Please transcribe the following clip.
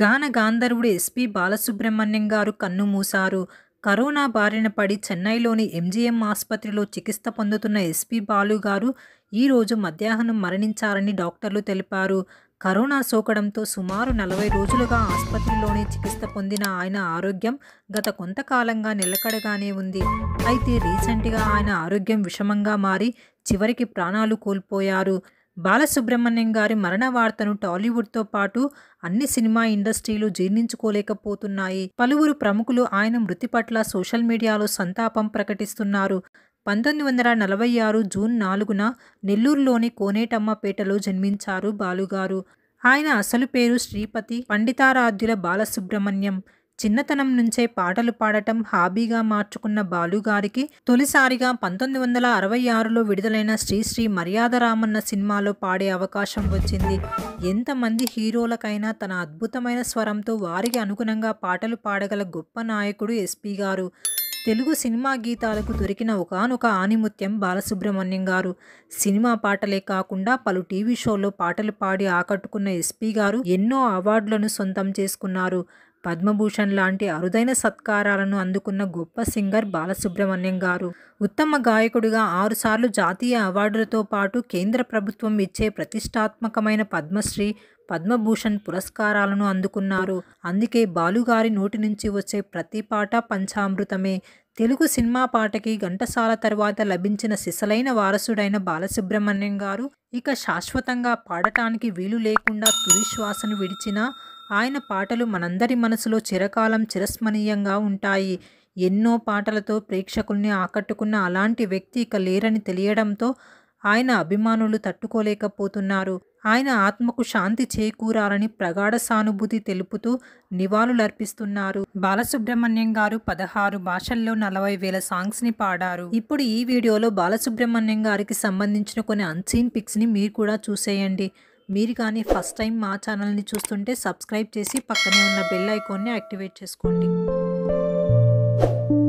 గాన గాంధర్వుడు ఎస్పి బాలసుబ్రహ్మణ్యం గారు కన్నుమూశారు కరోనా బారిన పడి చెన్నైలోని ఎంజీఎం ఆసుపత్రిలో చికిత్స పొందుతున్న ఎస్పి బాలు గారు ఈరోజు మధ్యాహ్నం మరణించారని డాక్టర్లు తెలిపారు కరోనా సోకడంతో సుమారు నలభై రోజులుగా ఆసుపత్రిలోనే చికిత్స పొందిన ఆయన ఆరోగ్యం గత కొంతకాలంగా నిలకడగానే ఉంది అయితే రీసెంట్గా ఆయన ఆరోగ్యం విషమంగా మారి చివరికి ప్రాణాలు కోల్పోయారు బాలసుబ్రహ్మణ్యం గారి మరణ వార్తను టాలీవుడ్తో పాటు అన్ని సినిమా ఇండస్ట్రీలు జీర్ణించుకోలేకపోతున్నాయి పలువురు ప్రముఖులు ఆయన మృతి పట్ల సోషల్ మీడియాలో సంతాపం ప్రకటిస్తున్నారు పంతొమ్మిది వందల నలభై ఆరు జూన్ నాలుగున నెల్లూరులోని కోనేటమ్మపేటలో జన్మించారు బాలుగారు ఆయన అసలు పేరు శ్రీపతి పండితారాధ్యుల బాలసుబ్రహ్మణ్యం చిన్నతనం నుంచే పాటలు పాడటం హాబీగా మార్చుకున్న బాలుగారికి తొలిసారిగా పంతొమ్మిది వందల అరవై ఆరులో విడుదలైన శ్రీశ్రీ మర్యాద రామన్న సినిమాలో పాడే అవకాశం వచ్చింది ఎంతమంది హీరోలకైనా తన అద్భుతమైన స్వరంతో వారికి అనుగుణంగా పాటలు పాడగల గొప్ప నాయకుడు ఎస్పీ గారు తెలుగు సినిమా గీతాలకు దొరికిన ఒకనొక ఆనిముత్యం బాలసుబ్రహ్మణ్యం గారు సినిమా పాటలే కాకుండా పలు టీవీ షోల్లో పాటలు పాడి ఆకట్టుకున్న ఎస్పీ గారు ఎన్నో అవార్డులను సొంతం చేసుకున్నారు పద్మభూషణ్ లాంటి అరుదైన సత్కారాలను అందుకున్న గొప్ప సింగర్ బాలసుబ్రహ్మణ్యం గారు ఉత్తమ గాయకుడిగా ఆరుసార్లు జాతీయ అవార్డులతో పాటు కేంద్ర ప్రభుత్వం ఇచ్చే ప్రతిష్టాత్మకమైన పద్మశ్రీ పద్మభూషణ్ పురస్కారాలను అందుకున్నారు అందుకే బాలుగారి నోటి నుంచి వచ్చే ప్రతి పాట పంచామృతమే తెలుగు సినిమా పాటకి ఘంటసాల తర్వాత లభించిన సిసలైన వారసుడైన బాలసుబ్రహ్మణ్యం గారు ఇక శాశ్వతంగా పాడటానికి వీలు లేకుండా తుది శ్వాసను విడిచినా ఆయన పాటలు మనందరి మనసులో చిరకాలం చిరస్మరణీయంగా ఉంటాయి ఎన్నో పాటలతో ప్రేక్షకుల్ని ఆకట్టుకున్న అలాంటి వ్యక్తి ఇక లేరని తెలియడంతో ఆయన అభిమానులు తట్టుకోలేకపోతున్నారు ఆయన ఆత్మకు శాంతి చేకూరాలని ప్రగాఢ సానుభూతి తెలుపుతూ నివాళులర్పిస్తున్నారు బాలసుబ్రహ్మణ్యం గారు పదహారు భాషల్లో నలభై వేల సాంగ్స్ ని పాడారు ఇప్పుడు ఈ వీడియోలో బాలసుబ్రహ్మణ్యం గారికి సంబంధించిన కొన్ని అన్సీన్ పిక్స్ ని మీరు కూడా చూసేయండి మీరు కానీ ఫస్ట్ టైం మా ఛానల్ని చూస్తుంటే సబ్స్క్రైబ్ చేసి పక్కనే ఉన్న బెల్ ఐకాన్ని యాక్టివేట్ చేసుకోండి